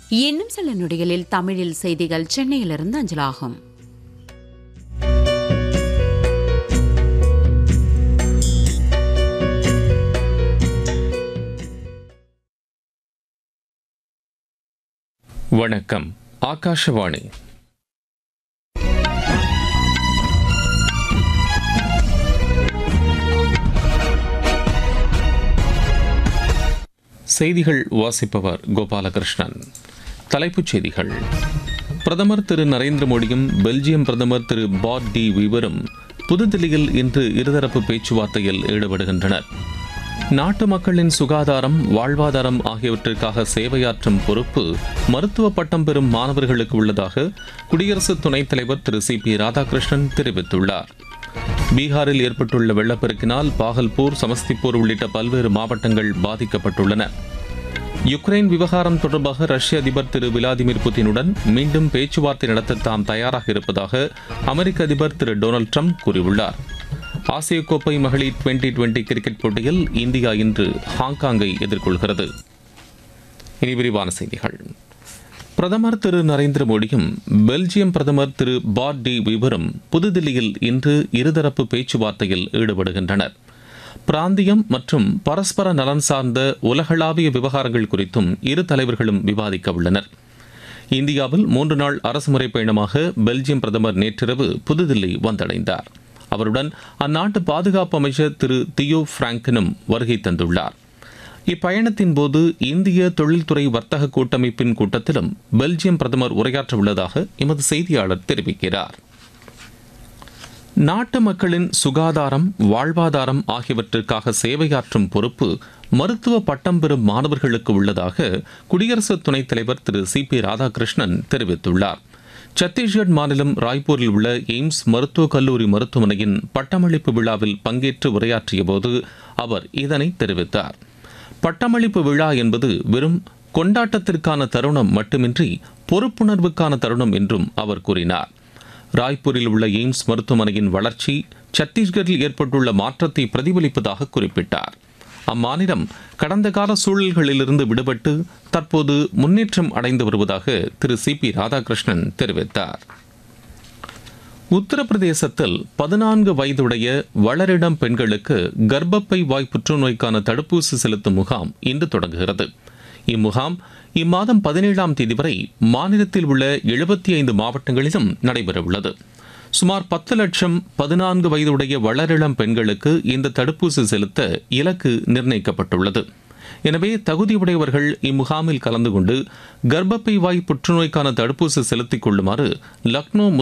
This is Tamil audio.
இன்னும் சில நொடிகளில் தமிழில் செய்திகள் சென்னையிலிருந்து அஞ்சலாகும் வணக்கம் ஆகாஷவாணி செய்திகள் வாசிப்பவர் கோபாலகிருஷ்ணன் தலைப்புச் செய்திகள் பிரதமர் திரு நரேந்திர மோடியும் பெல்ஜியம் பிரதமர் திரு பாட் டி வீவரும் புதுதில்லியில் இன்று இருதரப்பு பேச்சுவார்த்தையில் ஈடுபடுகின்றனர் நாட்டு மக்களின் சுகாதாரம் வாழ்வாதாரம் ஆகியவற்றிற்காக சேவையாற்றும் பொறுப்பு மருத்துவ பட்டம் பெறும் மாணவர்களுக்கு உள்ளதாக குடியரசு துணைத் தலைவர் திரு சி பி ராதாகிருஷ்ணன் தெரிவித்துள்ளார் பீகாரில் ஏற்பட்டுள்ள வெள்ளப்பெருக்கினால் பாகல்பூர் சமஸ்திபூர் உள்ளிட்ட பல்வேறு மாவட்டங்கள் பாதிக்கப்பட்டுள்ளன யுக்ரைன் விவகாரம் தொடர்பாக ரஷ்ய அதிபர் திரு விளாடிமிர் புதினுடன் மீண்டும் பேச்சுவார்த்தை நடத்த தாம் தயாராக இருப்பதாக அமெரிக்க அதிபர் திரு டொனால்டு ட்ரம்ப் கூறியுள்ளார் ஆசிய கோப்பை மகளிர் டுவெண்டி டுவெண்டி கிரிக்கெட் போட்டியில் இந்தியா இன்று ஹாங்காங்கை எதிர்கொள்கிறது இனி விரிவான செய்திகள் பிரதமர் திரு நரேந்திர மோடியும் பெல்ஜியம் பிரதமர் திரு பாட் டி விவரும் புதுதில்லியில் இன்று இருதரப்பு பேச்சுவார்த்தையில் ஈடுபடுகின்றனர் பிராந்தியம் மற்றும் பரஸ்பர நலன் சார்ந்த உலகளாவிய விவகாரங்கள் குறித்தும் இரு தலைவர்களும் விவாதிக்க உள்ளனர் இந்தியாவில் மூன்று நாள் அரசுமுறை பயணமாக பெல்ஜியம் பிரதமர் நேற்றிரவு புதுதில்லி வந்தடைந்தார் அவருடன் அந்நாட்டு பாதுகாப்பு அமைச்சர் திரு தியோ பிராங்கனும் வருகை தந்துள்ளார் இப்பயணத்தின் போது இந்திய தொழில்துறை வர்த்தக கூட்டமைப்பின் கூட்டத்திலும் பெல்ஜியம் பிரதமர் உரையாற்ற உள்ளதாக எமது செய்தியாளர் தெரிவிக்கிறார் நாட்டு மக்களின் சுகாதாரம் வாழ்வாதாரம் ஆகியவற்றிற்காக சேவையாற்றும் பொறுப்பு மருத்துவ பட்டம் பெறும் மாணவர்களுக்கு உள்ளதாக குடியரசு துணைத் தலைவர் திரு சி பி ராதாகிருஷ்ணன் தெரிவித்துள்ளார் சத்தீஸ்கட் மாநிலம் ராய்ப்பூரில் உள்ள எய்ம்ஸ் மருத்துவக் கல்லூரி மருத்துவமனையின் பட்டமளிப்பு விழாவில் பங்கேற்று உரையாற்றிய போது அவர் இதனை தெரிவித்தார் பட்டமளிப்பு விழா என்பது வெறும் கொண்டாட்டத்திற்கான தருணம் மட்டுமின்றி பொறுப்புணர்வுக்கான தருணம் என்றும் அவர் கூறினார் ராய்ப்பூரில் உள்ள எய்ம்ஸ் மருத்துவமனையின் வளர்ச்சி சத்தீஸ்கரில் ஏற்பட்டுள்ள மாற்றத்தை பிரதிபலிப்பதாக குறிப்பிட்டார் அம்மாநிலம் கடந்த கால சூழல்களிலிருந்து விடுபட்டு தற்போது முன்னேற்றம் அடைந்து வருவதாக திரு சி பி ராதாகிருஷ்ணன் தெரிவித்தார் உத்தரப்பிரதேசத்தில் பதினான்கு வயதுடைய வளரிடம் பெண்களுக்கு கர்ப்பப்பை வாய் புற்றுநோய்க்கான தடுப்பூசி செலுத்தும் முகாம் இன்று தொடங்குகிறது இம்முகாம் இம்மாதம் பதினேழாம் தேதி வரை மாநிலத்தில் உள்ள எழுபத்தி ஐந்து மாவட்டங்களிலும் நடைபெறவுள்ளது சுமார் பத்து லட்சம் பதினான்கு வயதுடைய வளரிளம் பெண்களுக்கு இந்த தடுப்பூசி செலுத்த இலக்கு நிர்ணயிக்கப்பட்டுள்ளது எனவே தகுதியுடையவர்கள் இம்முகாமில் கலந்து கொண்டு கர்ப்பப்பை வாய் புற்றுநோய்க்கான தடுப்பூசி செலுத்திக் கொள்ளுமாறு லக்னோ